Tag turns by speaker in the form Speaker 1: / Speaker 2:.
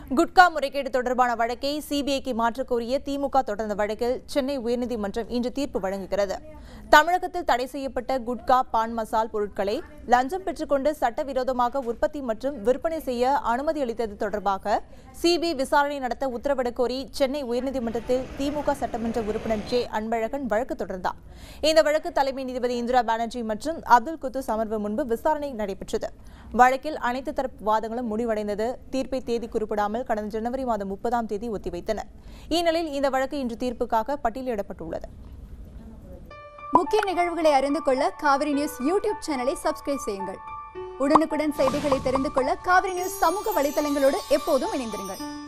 Speaker 1: குட்கா முறைகேடு தொடர்பான வழக்கை சிபிஐக்கு மாற்றக் கோரிய திமுக தொடர்ந்த வழக்கில் சென்னை உயர்நீதிமன்றம் இன்று தீர்ப்பு வழங்குகிறது தமிழகத்தில் தடை செய்யப்பட்ட குட்கா பான் மசால் பொருட்களை லஞ்சம் பெற்றுக்கொண்டு சட்டவிரோதமாக உற்பத்தி மற்றும் விற்பனை செய்ய அனுமதி அளித்தது தொடர்பாக சிபிஐ விசாரணை நடத்த உத்தரவிடக் கோரி சென்னை உயர்நீதிமன்றத்தில் திமுக சட்டமன்ற உறுப்பினர் ஜே அன்பழகன் வழக்கு தொடர்ந்தார் இந்த வழக்கு தலைமை நீதிபதி இந்திரா பானர்ஜி மற்றும் அப்துல் குத்துஸ் அமர்வு முன்பு விசாரணை நடைபெற்றது வழக்கில் அனைத்து தரப்பு வாதங்களும் முடிவடைந்தது தீர்ப்பை தேதி குறிப்பிடாமல் கடந்த ஜனவரி மாதம் முப்பதாம் தேதி ஒத்திவைத்தனர் இந்நிலையில் இந்த வழக்கு இன்று தீர்ப்புக்காக பட்டியலிடப்பட்டுள்ளது
Speaker 2: முக்கிய நிகழ்வுகளை அறிந்து கொள்ள காவிரி நியூஸ் யூடியூப் சேனலை சப்ஸ்கிரைப் செய்யுங்கள் உடனுக்குடன் செய்திகளை தெரிந்து கொள்ள காவிரி நியூஸ் சமூக வலைதளங்களோடு எப்போதும் இணைந்திருங்கள்